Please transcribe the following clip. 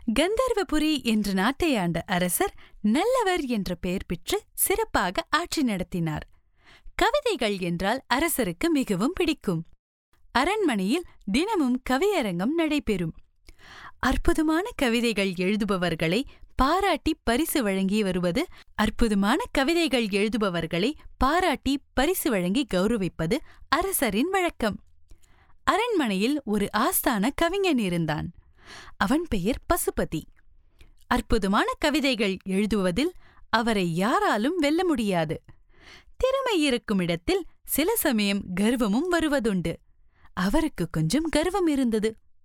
கந்தர்வபுரி என்ற நாட்டை ஆண்ட அரசர் நல்லவர் என்ற பெயர் பெற்று சிறப்பாக ஆட்சி நடத்தினார் கவிதைகள் என்றால் அரசருக்கு மிகவும் பிடிக்கும் அரண்மனையில் தினமும் கவியரங்கம் நடைபெறும் அற்புதமான கவிதைகள் எழுதுபவர்களை பாராட்டி பரிசு வழங்கி வருவது அற்புதமான கவிதைகள் எழுதுபவர்களை பாராட்டி பரிசு வழங்கி கௌரவிப்பது அரசரின் வழக்கம் அரண்மனையில் ஒரு ஆஸ்தான கவிஞன் இருந்தான் அவன் பெயர் பசுபதி அற்புதமான கவிதைகள் எழுதுவதில் அவரை யாராலும் வெல்ல முடியாது திறமை இருக்கும் இடத்தில் சில சமயம் கர்வமும் வருவதுண்டு அவருக்கு கொஞ்சம் கர்வம் இருந்தது